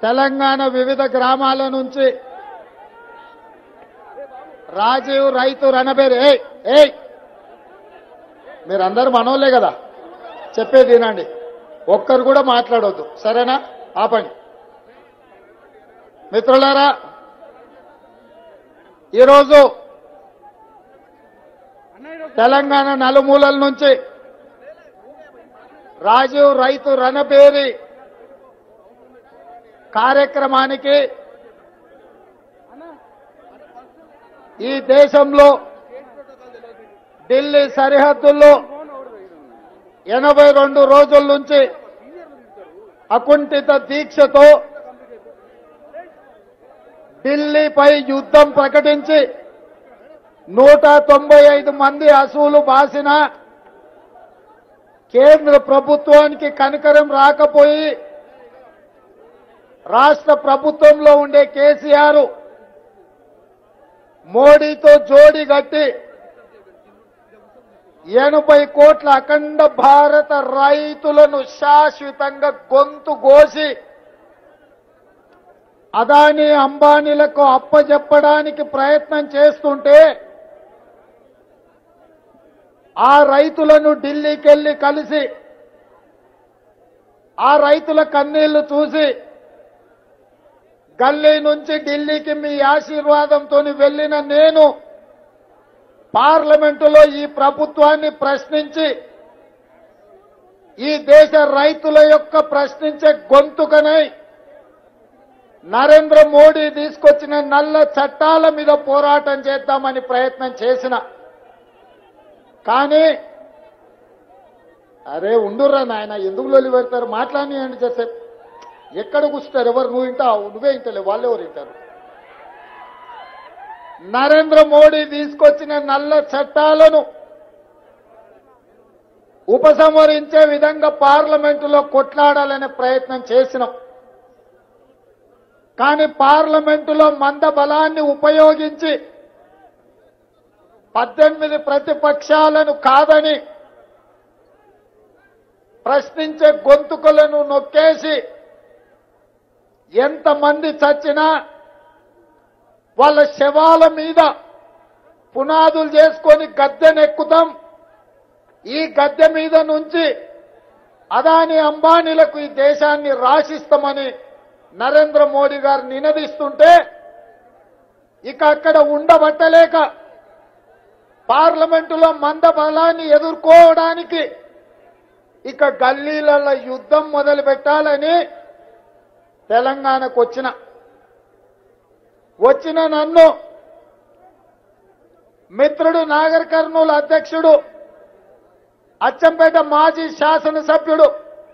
తెలంగాణ వివిధ గ్రామాల నుంచి రాజీవ్ రైతు రణబేరి ఏయ్ ఏయ్ మీరందరూ మనోళ్ళే కదా చెప్పేది వినండి ఒక్కరు కూడా మాట్లాడొద్దు సరేనా ఆపండి మిత్రులారా ఈరోజు తెలంగాణ నలుమూలల నుంచి రాజీవ్ రైతు రణబేరి కార్యక్రమానికి ఈ దేశంలో ఢిల్లీ సరిహద్దుల్లో ఎనభై రెండు రోజుల నుంచి అకుంఠిత దీక్షతో ఢిల్లీపై యుద్ధం ప్రకటించి నూట తొంభై ఐదు మంది అసూలు బాసిన కేంద్ర ప్రభుత్వానికి కనికరం రాకపోయి రాష్ట్ర ప్రభుత్వంలో ఉండే కేసీఆర్ మోడీతో జోడి గట్టి ఎనభై కోట్ల అఖండ భారత రైతులను శాశ్వతంగా గొంతు కోసి అదానీ అంబానీలకు అప్పజెప్పడానికి ప్రయత్నం చేస్తుంటే ఆ రైతులను ఢిల్లీకి వెళ్లి కలిసి ఆ రైతుల కన్నీళ్లు చూసి గల్లీ నుంచి ఢిల్లీకి మీ ఆశీర్వాదంతో వెళ్ళిన నేను పార్లమెంటులో ఈ ప్రభుత్వాన్ని ప్రశ్నించి ఈ దేశ రైతుల యొక్క ప్రశ్నించే గొంతుకనై నరేంద్ర మోడీ తీసుకొచ్చిన నల్ల చట్టాల మీద పోరాటం చేద్దామని ప్రయత్నం చేసిన కానీ అరే ఉండుర్రా నాయన ఎందుకు లొలి పెడతారు మాట్లాడియండి చేస్తే ఎక్కడ కూర్చుంటారు ఎవరు నువ్వు వింటావు నువ్వే వింటలేవు వాళ్ళు ఎవరు వింటారు నరేంద్ర మోడీ తీసుకొచ్చిన నల్ల చట్టాలను ఉపసంహరించే విధంగా పార్లమెంటులో కొట్లాడాలనే ప్రయత్నం చేసినాం కానీ పార్లమెంటులో మంద బలాన్ని ఉపయోగించి పద్దెనిమిది ప్రతిపక్షాలను కాదని ప్రశ్నించే గొంతుకలను నొక్కేసి ఎంతమంది చచ్చినా వాళ్ళ శవాల మీద పునాదులు చేసుకొని గద్దెనెక్కుతాం ఈ గద్దె మీద నుంచి అదాని అంబానీలకు ఈ దేశాన్ని రాసిస్తామని నరేంద్ర మోడీ గారు నినదిస్తుంటే ఇక అక్కడ ఉండబట్టలేక పార్లమెంటులో మంద బలాన్ని ఎదుర్కోవడానికి ఇక గల్లీలలో యుద్ధం మొదలు పెట్టాలని తెలంగాణకు వచ్చిన వచ్చిన నన్ను మిత్రుడు నాగర్ కర్నూలు అధ్యక్షుడు అచ్చంపేట మాజీ శాసనసభ్యుడు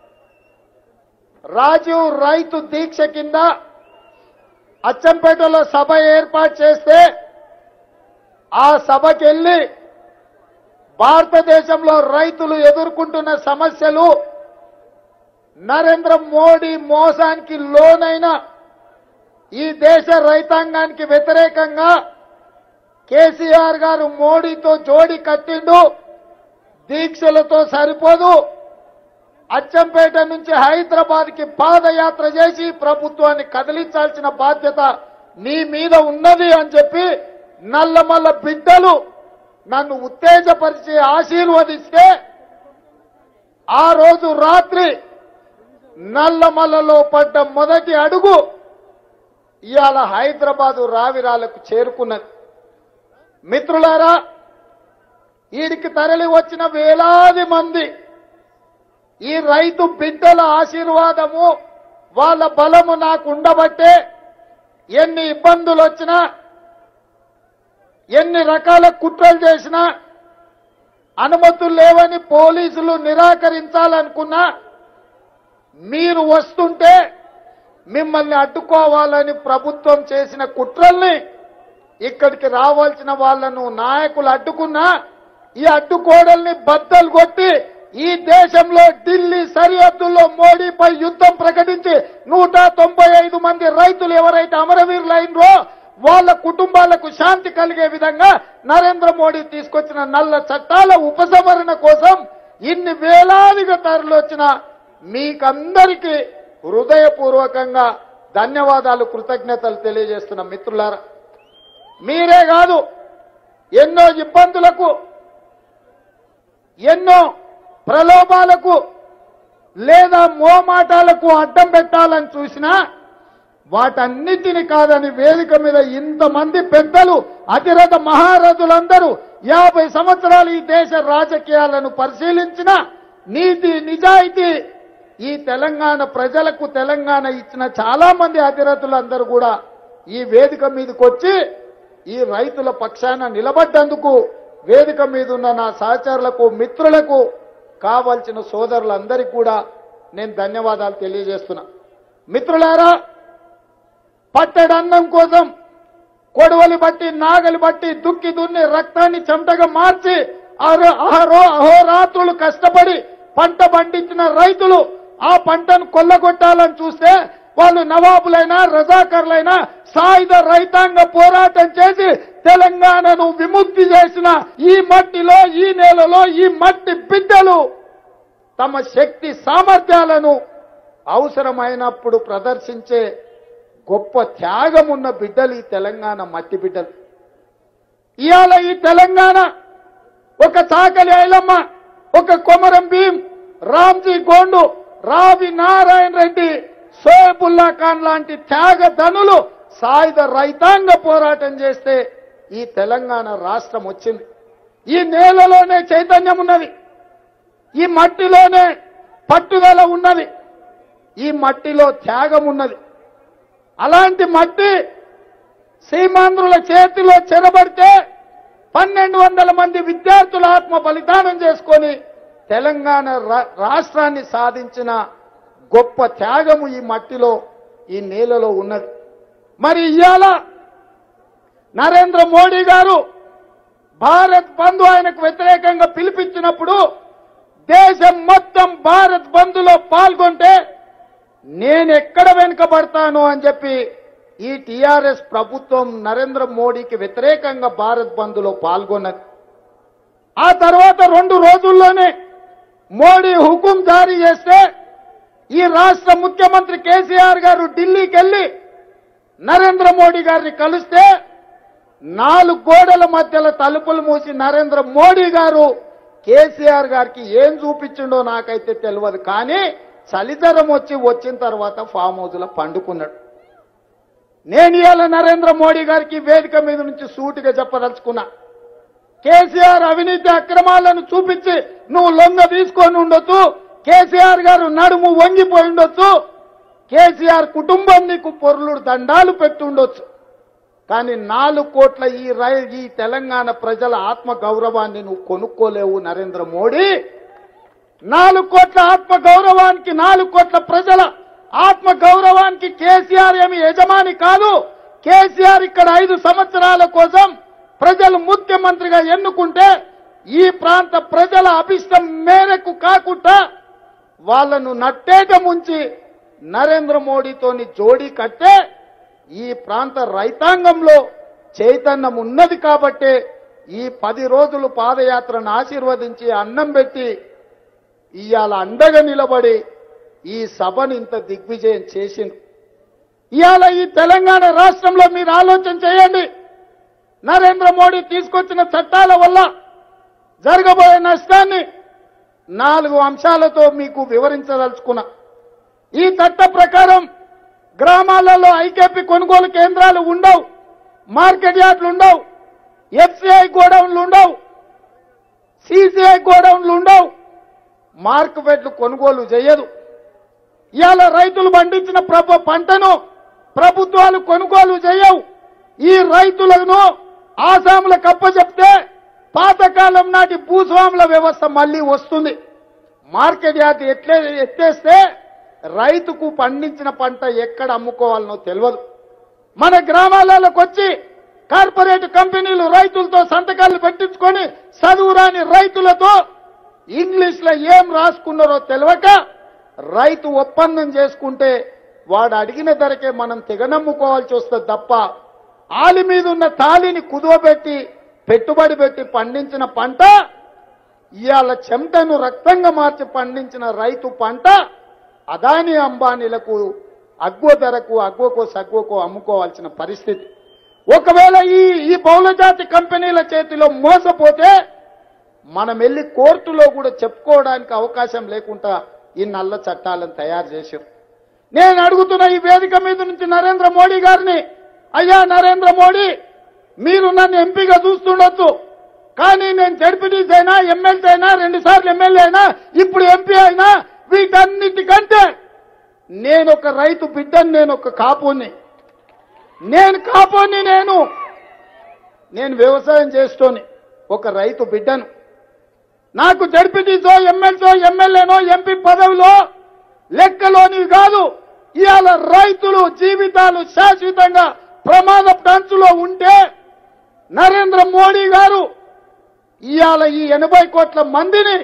రాజీవ్ రైతు దీక్ష కింద అచ్చంపేటలో సభ ఏర్పాటు చేస్తే ఆ సభకి వెళ్ళి భారతదేశంలో రైతులు ఎదుర్కొంటున్న సమస్యలు నరేంద్ర మోడీ మోసానికి లోనైన ఈ దేశ రైతాంగానికి వ్యతిరేకంగా కేసీఆర్ గారు మోడీతో జోడి కట్టిండు దీక్షలతో సరిపోదు అచ్చంపేట నుంచి హైదరాబాద్ కి పాదయాత్ర చేసి ప్రభుత్వాన్ని కదిలించాల్సిన బాధ్యత నీ మీద ఉన్నది అని చెప్పి నల్లమల్ల బిడ్డలు నన్ను ఉత్తేజపరిచి ఆశీర్వదిస్తే ఆ రోజు రాత్రి నల్లమల్లలో పడ్డ మొదటి అడుగు ఇవాళ హైదరాబాదు రావిరాలకు చేరుకున్నది మిత్రులారా వీడికి తరలి వచ్చిన వేలాది మంది ఈ రైతు బిడ్డల ఆశీర్వాదము వాళ్ళ బలము నాకు ఉండబట్టే ఎన్ని ఇబ్బందులు వచ్చినా ఎన్ని రకాల కుట్రలు చేసినా అనుమతులు లేవని పోలీసులు నిరాకరించాలనుకున్నా మీరు వస్తుంటే మిమ్మల్ని అడ్డుకోవాలని ప్రభుత్వం చేసిన కుట్రల్ని ఇక్కడికి రావాల్సిన వాళ్ళను నాయకులు అడ్డుకున్నా ఈ అడ్డుకోడల్ని బద్దలు కొట్టి ఈ దేశంలో ఢిల్లీ సరిహద్దుల్లో మోడీపై యుద్ధం ప్రకటించి నూట తొంభై ఐదు మంది రైతులు ఎవరైతే అమరవీరులైనరో వాళ్ళ కుటుంబాలకు శాంతి కలిగే విధంగా నరేంద్ర మోడీ తీసుకొచ్చిన నల్ల చట్టాల ఉపసంహరణ కోసం ఇన్ని వేలాదిగా తరలొచ్చిన మీకందరికీ హృదయపూర్వకంగా ధన్యవాదాలు కృతజ్ఞతలు తెలియజేస్తున్న మిత్రులారా మీరే కాదు ఎన్నో ఇబ్బందులకు ఎన్నో ప్రలోభాలకు లేదా మోమాటాలకు అడ్డం పెట్టాలని చూసినా వాటన్నిటిని కాదని వేదిక మీద ఇంతమంది పెద్దలు అతిరథ మహారథులందరూ యాభై సంవత్సరాలు ఈ దేశ రాజకీయాలను పరిశీలించిన నీతి నిజాయితీ ఈ తెలంగాణ ప్రజలకు తెలంగాణ ఇచ్చిన చాలా మంది అతిరథులందరూ కూడా ఈ వేదిక మీదకి వచ్చి ఈ రైతుల పక్షాన నిలబడ్డందుకు వేదిక మీద ఉన్న నా సహచరులకు మిత్రులకు కావాల్సిన సోదరులందరికీ కూడా నేను ధన్యవాదాలు తెలియజేస్తున్నా మిత్రులారా పట్టెడన్నం కోసం కొడవలి బట్టి నాగలి బట్టి దుక్కి దున్ని రక్తాన్ని చెమటగా మార్చి అహో అహరో అహోరాత్రులు కష్టపడి పంట పండించిన రైతులు ఆ పంటను కొల్లగొట్టాలని చూస్తే వాళ్ళు నవాబులైనా రజాకర్లైనా సాయుధ రైతాంగ పోరాటం చేసి తెలంగాణను విముక్తి చేసిన ఈ మట్టిలో ఈ నేలలో ఈ మట్టి బిడ్డలు తమ శక్తి సామర్థ్యాలను అవసరమైనప్పుడు ప్రదర్శించే గొప్ప త్యాగం ఉన్న బిడ్డలు ఈ తెలంగాణ మట్టి బిడ్డలు ఇవాళ ఈ తెలంగాణ ఒక చాకలి ఐలమ్మ ఒక కొమరం భీం రామ్జీ గోండు రావి నారాయణ రెడ్డి సోయబుల్లా ఖాన్ లాంటి త్యాగ ధనులు సాయుధ రైతాంగ పోరాటం చేస్తే ఈ తెలంగాణ రాష్ట్రం వచ్చింది ఈ నేలలోనే చైతన్యం ఉన్నది ఈ మట్టిలోనే పట్టుదల ఉన్నది ఈ మట్టిలో త్యాగం ఉన్నది అలాంటి మట్టి సీమాంధ్రుల చేతిలో చెరబడితే పన్నెండు వందల మంది విద్యార్థుల ఆత్మ బలిదానం చేసుకొని తెలంగాణ రా- రాష్ట్రాన్ని సాధించిన గొప్ప త్యాగము ఈ మట్టిలో ఈ నేలలో ఉన్నది మరి ఇవాళ నరేంద్ర మోడీ గారు భారత్ బంధు ఆయనకు వ్యతిరేకంగా పిలిపించినప్పుడు దేశం మొత్తం భారత్ బంధులో పాల్గొంటే నేను ఎక్కడ వెనుకబడతాను అని చెప్పి ఈ టిఆర్ఎస్ ప్రభుత్వం నరేంద్ర మోడీకి వ్యతిరేకంగా భారత్ బంద్లో పాల్గొన్నది ఆ తర్వాత రెండు రోజుల్లోనే మోడీ హుకుం జారీ చేస్తే ఈ రాష్ట్ర ముఖ్యమంత్రి కేసీఆర్ గారు ఢిల్లీకి వెళ్ళి నరేంద్ర మోడీ గారిని కలిస్తే నాలుగు గోడల మధ్యలో తలుపులు మూసి నరేంద్ర మోడీ గారు కేసీఆర్ గారికి ఏం చూపించిండో నాకైతే తెలియదు కానీ చలితరం వచ్చి వచ్చిన తర్వాత ఫామ్ హౌస్ లో పండుకున్నాడు నేను ఇవాళ నరేంద్ర మోడీ గారికి వేదిక మీద నుంచి సూటిగా చెప్పదలుచుకున్నా కేసీఆర్ అవినీతి అక్రమాలను చూపించి నువ్వు లొంగ తీసుకొని ఉండొచ్చు కేసీఆర్ గారు నడుము వంగిపోయి ఉండొచ్చు కేసీఆర్ కుటుంబం నీకు పొరులు దండాలు పెట్టి ఉండొచ్చు కానీ నాలుగు కోట్ల ఈ రై ఈ తెలంగాణ ప్రజల ఆత్మ గౌరవాన్ని నువ్వు కొనుక్కోలేవు నరేంద్ర మోడీ నాలుగు కోట్ల ఆత్మ గౌరవానికి నాలుగు కోట్ల ప్రజల ఆత్మ గౌరవానికి కేసీఆర్ ఏమి యజమాని కాదు కేసీఆర్ ఇక్కడ ఐదు సంవత్సరాల కోసం ప్రజలు ముఖ్యమంత్రిగా ఎన్నుకుంటే ఈ ప్రాంత ప్రజల అభిష్టం మేరకు కాకుండా వాళ్ళను నట్టేట ముంచి నరేంద్ర మోడీతోని జోడీ కట్టే ఈ ప్రాంత రైతాంగంలో చైతన్యం ఉన్నది కాబట్టే ఈ పది రోజులు పాదయాత్రను ఆశీర్వదించి అన్నం పెట్టి ఇవాళ అండగా నిలబడి ఈ సభను ఇంత దిగ్విజయం చేసింది ఇవాళ ఈ తెలంగాణ రాష్ట్రంలో మీరు ఆలోచన చేయండి నరేంద్ర మోడీ తీసుకొచ్చిన చట్టాల వల్ల జరగబోయే నష్టాన్ని నాలుగు అంశాలతో మీకు వివరించదలుచుకున్నా ఈ చట్ట ప్రకారం గ్రామాలలో ఐకేపీ కొనుగోలు కేంద్రాలు ఉండవు మార్కెట్ యార్డ్లు ఉండవు ఎఫ్సిఐ గోడౌన్లు ఉండవు సిసిఐ గోడౌన్లు ఉండవు మార్కెట్లు కొనుగోలు చేయదు ఇవాళ రైతులు పండించిన ప్రభు పంటను ప్రభుత్వాలు కొనుగోలు చేయవు ఈ రైతులను ఆసాములకు అప్పచెప్తే పాతకాలం నాటి భూస్వాముల వ్యవస్థ మళ్ళీ వస్తుంది మార్కెట్ యార్డ్ ఎట్లే ఎత్తేస్తే రైతుకు పండించిన పంట ఎక్కడ అమ్ముకోవాలనో తెలియదు మన గ్రామాలలోకి వచ్చి కార్పొరేట్ కంపెనీలు రైతులతో సంతకాలు పెట్టించుకొని చదువురాని రైతులతో ఇంగ్లీష్ లో ఏం రాసుకున్నారో తెలియక రైతు ఒప్పందం చేసుకుంటే వాడు అడిగిన ధరకే మనం తెగనమ్ముకోవాల్సి వస్తుంది తప్ప ఆలి మీద ఉన్న తాలిని కుదువబెట్టి పెట్టుబడి పెట్టి పండించిన పంట ఇవాళ చెమటను రక్తంగా మార్చి పండించిన రైతు పంట అదాని అంబానీలకు అగ్వ ధరకు అగ్వకో సగ్వకో అమ్ముకోవాల్సిన పరిస్థితి ఒకవేళ ఈ ఈ బహుళజాతి కంపెనీల చేతిలో మోసపోతే మనం వెళ్ళి కోర్టులో కూడా చెప్పుకోవడానికి అవకాశం లేకుండా ఈ నల్ల చట్టాలను తయారు చేశారు నేను అడుగుతున్న ఈ వేదిక మీద నుంచి నరేంద్ర మోడీ గారిని అయ్యా నరేంద్ర మోడీ మీరు నన్ను ఎంపీగా చూస్తుండొచ్చు కానీ నేను జడ్పీటీసీ అయినా ఎమ్మెల్సీ అయినా రెండు సార్లు ఎమ్మెల్యే అయినా ఇప్పుడు ఎంపీ అయినా వీటన్నిటికంటే నేను ఒక రైతు బిడ్డని నేను ఒక కాపుని నేను కాపుని నేను నేను వ్యవసాయం చేస్తోని ఒక రైతు బిడ్డను నాకు జడ్పీటీసో ఎమ్మెల్సో ఎమ్మెల్యేనో ఎంపీ పదవిలో లెక్కలోనివి కాదు ఇవాళ రైతులు జీవితాలు శాశ్వతంగా ప్రమాద పంచులో ఉంటే నరేంద్ర మోడీ గారు ఇవాళ ఈ ఎనభై కోట్ల మందిని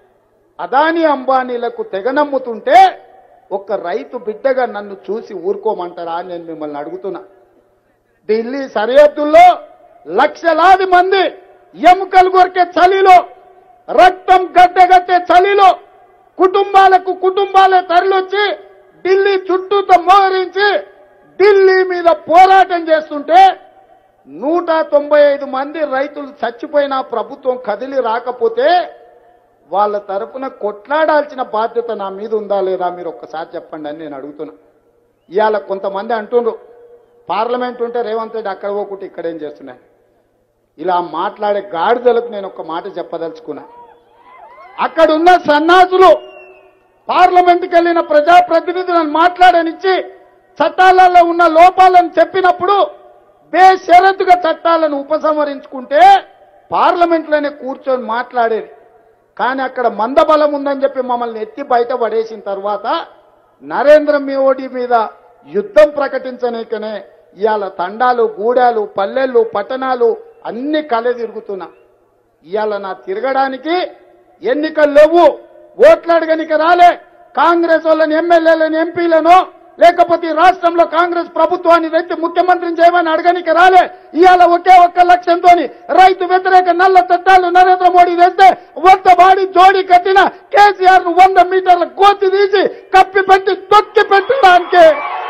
అదాని అంబానీలకు తెగనమ్ముతుంటే ఒక రైతు బిడ్డగా నన్ను చూసి ఊరుకోమంటారా అని నేను మిమ్మల్ని అడుగుతున్నా ఢిల్లీ సరిహద్దుల్లో లక్షలాది మంది ఎముకలు కొరికే చలిలో రక్తం గడ్డగట్టే చలిలో కుటుంబాలకు కుటుంబాలే తరలొచ్చి ఢిల్లీ చుట్టూతో మోహరించి ఢిల్లీ మీద పోరాటం చేస్తుంటే నూట తొంభై ఐదు మంది రైతులు చచ్చిపోయినా ప్రభుత్వం కదిలి రాకపోతే వాళ్ళ తరపున కొట్లాడాల్సిన బాధ్యత నా మీద ఉందా లేదా మీరు ఒక్కసారి చెప్పండి అని నేను అడుగుతున్నా ఇవాళ కొంతమంది అంటుండ్రు పార్లమెంట్ ఉంటే రేవంత్ రెడ్డి అక్కడ పోకుంటే ఇక్కడ ఏం చేస్తున్నాయి ఇలా మాట్లాడే గాడిదలకు నేను ఒక మాట చెప్పదలుచుకున్నా అక్కడున్న సన్నాసులు పార్లమెంట్కి వెళ్ళిన ప్రజాప్రతినిధులను మాట్లాడనిచ్చి చట్టాలలో ఉన్న లోపాలను చెప్పినప్పుడు బేషరతుగా చట్టాలను ఉపసంహరించుకుంటే పార్లమెంట్లోనే కూర్చొని మాట్లాడేది కానీ అక్కడ మందబలం ఉందని చెప్పి మమ్మల్ని ఎత్తి బయట పడేసిన తర్వాత నరేంద్ర మోడీ మీద యుద్ధం ప్రకటించనీకనే ఇవాళ తండాలు గూడాలు పల్లెళ్ళు పట్టణాలు అన్ని కలె తిరుగుతున్నా ఇవాళ నా తిరగడానికి ఎన్నికలు లేవు ఓట్లు అడగనికి రాలే కాంగ్రెస్ వాళ్ళని ఎమ్మెల్యేలను ఎంపీలను లేకపోతే ఈ రాష్ట్రంలో కాంగ్రెస్ ప్రభుత్వాన్ని తెచ్చి ముఖ్యమంత్రిని చేయమని అడగనికి రాలే ఇవాళ ఒకే ఒక్క లక్ష్యంతో రైతు వ్యతిరేక నల్ల చట్టాలు నరేంద్ర మోడీ తెస్తే వంద బాడి జోడి కట్టిన కేసీఆర్ ను వంద మీటర్ల కోతి తీసి కప్పి పెట్టి తొక్కి పెట్టడానికి